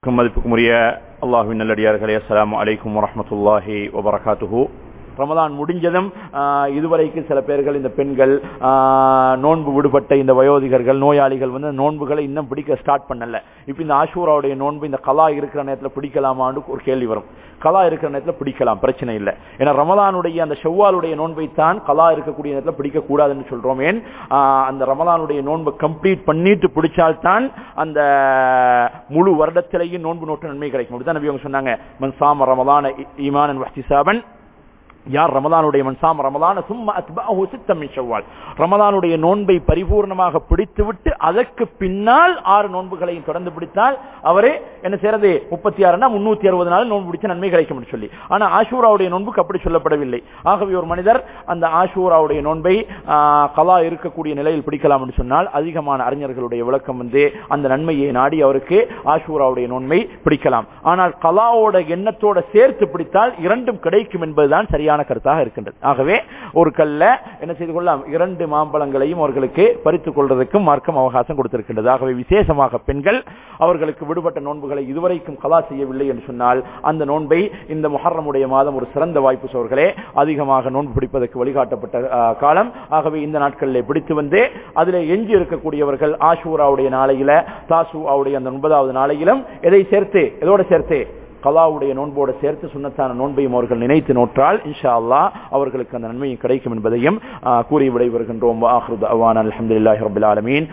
மதிப்புக்குரிய அல்லாஹுவின் நல்லடியார்களே அஸ்ஸலாமு அலைக்கும் வரஹ்மத்துல்லாஹி வபரகாத்துஹு ரமதான் முடிஞ்சதும் ஆஹ், இதுவரைக்கும் சில பேர்கள் இந்த பெண்கள் ஆஹ், நோன்பு விடுபட்ட இந்த வயோதிகர்கள் நோயாளிகள் வந்து நோன்புகளை இன்னும் பிடிக்க ஸ்டார்ட் பண்ணல இப்ப இந்த ஆஷூராவுடைய நோன்பு இந்த கலா இருக்கிற நேரத்தில் பிடிக்கலாமான்னு ஒரு கேள்வி வரும் கலா இருக்கிற நேரத்தில் பிடிக்கலாம் பிரச்சனை இல்லை ஏன்னா ரமலானுடைய அந்த செவ்வாலுடைய நோன்பை தான் கலா இருக்கக்கூடிய நேரத்தில் பிடிக்க கூடாதுன்னு சொல்றோம் ஏன் ஆஹ், அந்த ரமலானுடைய நோன்பை கம்ப்ளீட் பண்ணிட்டு பிடிச்சால்தான் அந்த முழு வருடத்திலேயும் நோன்பு நோட்டு நன்மை கிடைக்கும் அப்படிதான் நபி அவங்க சொன்னாங்க மன் சாம ரமலான இ- ஈமானன் வஹ்திசாபன் யார் ரமலானுடைய மன்சாம ரமலான சும்மா அத்பாஹு சித்தம் மின் ஷவ்வால் ரமலானுடைய நோன்பை பரிபூர்ணமாக பிடித்துவிட்டு அதற்கு பின்னால் ஆறு நோன்புகளையும் தொடர்ந்து பிடித்தால் அவரே என்ன செய்யறது முப்பத்தி ஆறுனா முன்னூத்தி அறுபது நாள் நோன்பு பிடிச்ச நன்மை கிடைக்கும் சொல்லி ஆனா ஆஷூராவுடைய நோன்புக்கு அப்படி சொல்லப்படவில்லை ஆகவே ஒரு மனிதர் அந்த ஆஷூராவுடைய நோன்பை ஆஹ், கலா இருக்கக்கூடிய நிலையில் பிடிக்கலாம் என்று சொன்னால் அதிகமான அறிஞர்களுடைய விளக்கம் வந்து அந்த நன்மையை நாடி அவருக்கு ஆஷூராவுடைய நோன்பை பிடிக்கலாம் ஆனால் கலாவோட எண்ணத்தோட சேர்த்து பிடித்தால் இரண்டும் கிடைக்கும் என்பதுதான் சரியான கருத்தாக இருக்கின்றது ஆகவே ஒரு கல்ல என்ன செய்து கொள்ளலாம் இரண்டு மாம்பழங்களையும் அவர்களுக்கு பறித்துக் கொள்வதற்கும் மார்க்கம் அவகாசம் கொடுத்திருக்கின்றது ஆகவே விசேஷமாக பெண்கள் அவர்களுக்கு விடுபட்ட நோன்புகளை இதுவரைக்கும் கலா செய்யவில்லை என்று சொன்னால் அந்த நோன்பை இந்த முஹர்ரமுடைய மாதம் ஒரு சிறந்த வாய்ப்பு சோர்களே அதிகமாக நோன்பு பிடிப்பதற்கு வழிகாட்டப்பட்ட ஆஹ், காலம் ஆகவே இந்த நாட்களிலே பிடித்து வந்து அதிலே எஞ்சி இருக்கக்கூடியவர்கள் ஆஷூராவுடைய நாளையில தாசுவாவுடைய அந்த ஒன்பதாவது நாளையிலும் எதை சேர்த்து எதோட சேர்த்து கலாவுடைய நோன்போடு சேர்த்து சுன்னத்தான நோன்பையும் அவர்கள் நினைத்து நோற்றால் இன்ஷா அல்லாஹ் அவர்களுக்கு அந்த நன்மையும் கிடைக்கும் என்பதையும் ஆஹ், கூறி விடைபெறுகின்றோம் அல்ஹம்துலில்லாஹி ரபில் ஆலமீன்